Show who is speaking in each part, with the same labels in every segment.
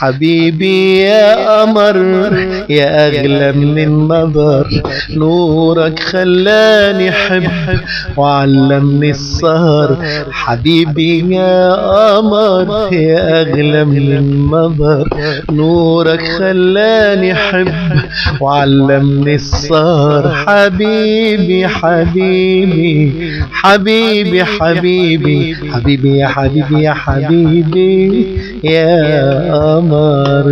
Speaker 1: حبيبي يا قمر يا أغلى من النظر نورك خلاني حب وعلمني السهر حبيبي يا قمر يا أغلى من النظر نورك خلاني حب وعلمني السهر حبيبي حبيبي حبيبي حبيبي حبيبي يا حبيبي يا حبيبي يا قمر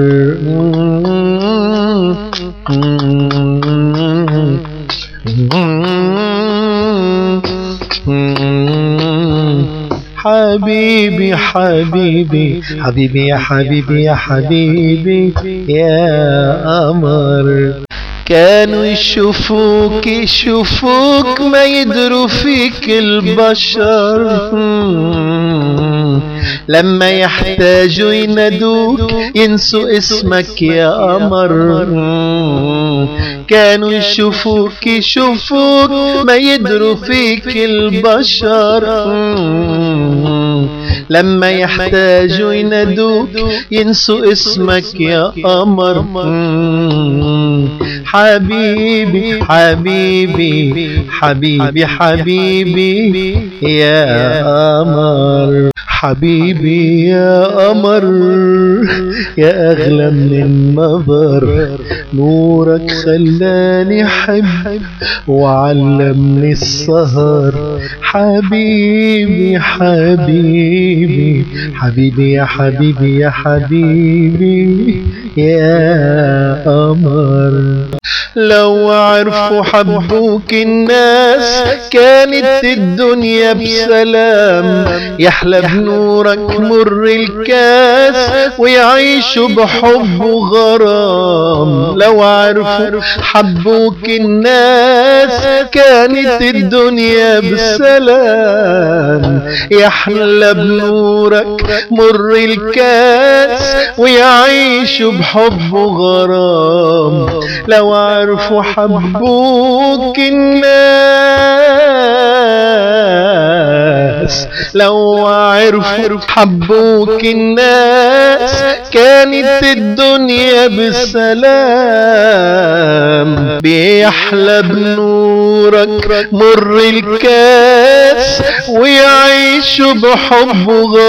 Speaker 1: حبيبي حبيبي حبيبي يا حبيبي يا حبيبي يا قمر كانوا يشوفوك يشوفوك ما يدروا فيك البشر لما يحتاجوا ينادوك ينسوا اسمك يا قمر كانوا يشوفوك يشوفوك ما يدروا فيك البشر لما يحتاجوا ينادوك ينسوا اسمك يا قمر حبيبي حبيبي حبيبي حبيبي يا قمر حبيبي يا قمر يا أغلى من النظر نورك خلاني حب وعلمني السهر حبيبي حبيبي حبيبي يا حبيبي يا حبيبي يا قمر لو عرفوا حبوك الناس كانت الدنيا بسلام يحلى بنورك مر الكاس ويعيشوا بحب وغرام لو عرفوا حبوك الناس كانت الدنيا بسلام يحلى بنورك مر الكاس ويعيشوا بحب وغرام لو عرفوا حبوك الناس لو عرفوا حبوك الناس كانت الدنيا بالسلام بيحلى بنورك مر الكاس ويعيشوا بحب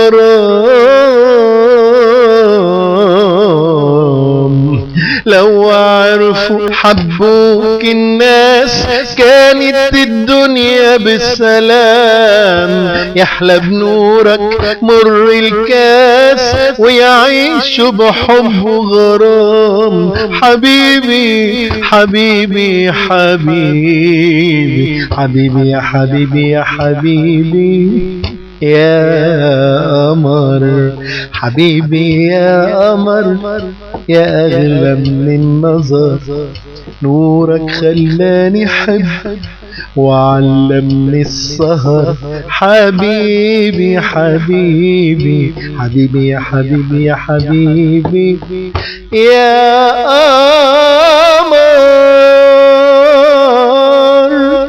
Speaker 1: غرام لو عرفوا حبوك الناس كانت الدنيا بالسلام يحلى بنورك مر الكاس ويعيشوا بحب غرام حبيبي حبيبي حبيبي حبيبي يا حبيبي يا حبيبي يا قمر حبيبي يا قمر يا أغلى من النظر نورك خلاني حب وعلمني السهر حبيبي حبيبي حبيبي يا حبيبي يا حبيبي يا قمر